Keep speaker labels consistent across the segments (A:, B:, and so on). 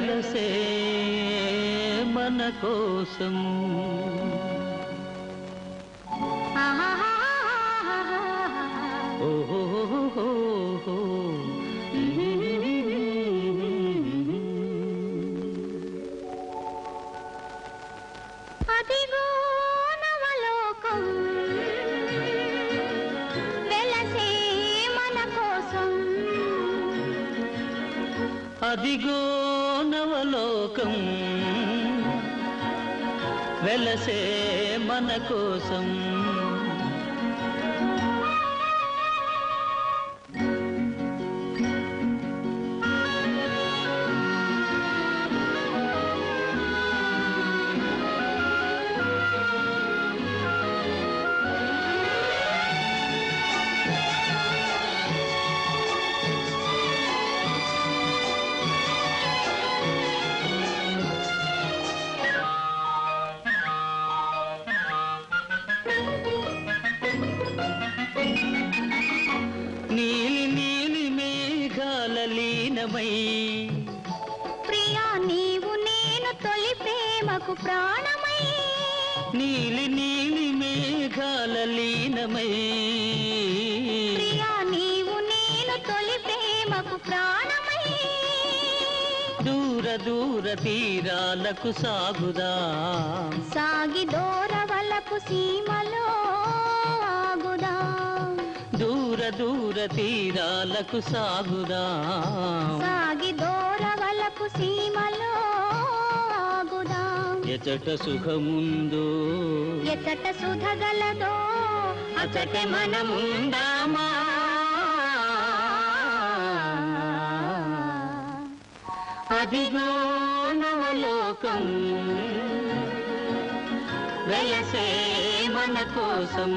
A: వెలసే మన కోసం ఓహో
B: అదిగో నవలోకం వెలసే మన కోసం
A: అదిగో నవలోకం వెలసే మన కోసం నీలి నీలి మేఘాల లీనమై
B: ప్రియా నీవు నేను తొలి ప్రేమకు ప్రాణమై
A: నీలి నీలి మేఘాల లీనమై
B: ప్రియా నీవు నేను తొలి ప్రేమకు ప్రాణమై
A: దూర దూర తీరాలకు సాగుదా
B: సాగి దూరవలపు సీమలో ఆగుదా
A: దూర దూర తీరాలకు సాగుదా
B: సాగి దూరవలపు సీమలో ఆగుదా
A: ఎచట సుఖముందో
B: ఎతట సుధగలదో అతటే మనముందామా
A: అదిగో నవలోకం వెలసే మన కోసం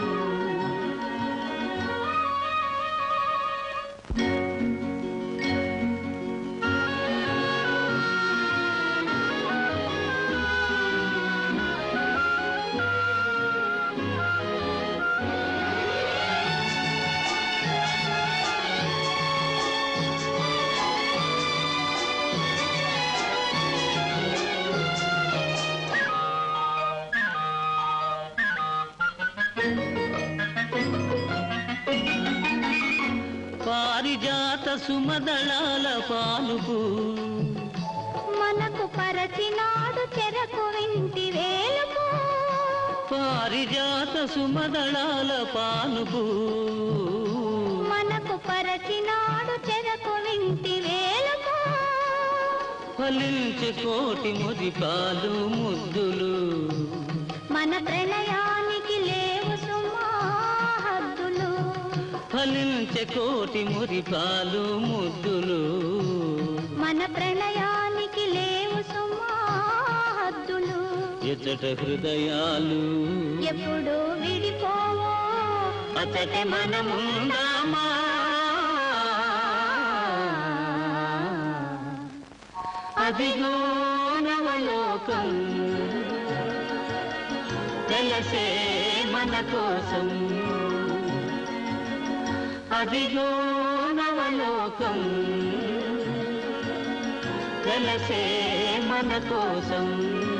A: పారిజాత సుమదళాల పానుపు
B: మనకు పరచినాడు చెరకు వింటి వేలుపు
A: పారిజాత సుమదళాల పానుపు
B: మనకు పరచినాడు చెరకు వింటి వేలుపు
A: ఫలించి కోటి ముదిపాలు ముద్దులు
B: మన ప్రణయానికి లేవు సుమా హద్దులు
A: ఫలించే కోటి మురిపాలు ముద్దులు
B: మన ప్రణయానికి లేవు సుమా హద్దులు
A: ఎచట హృదయాలు
B: ఎప్పుడు విడిపోవో
A: అతటే మనముందామా అదిగో నవలోకం వెలసే మన కోసం అదిగో నవలోకం వెలసే మన కోసం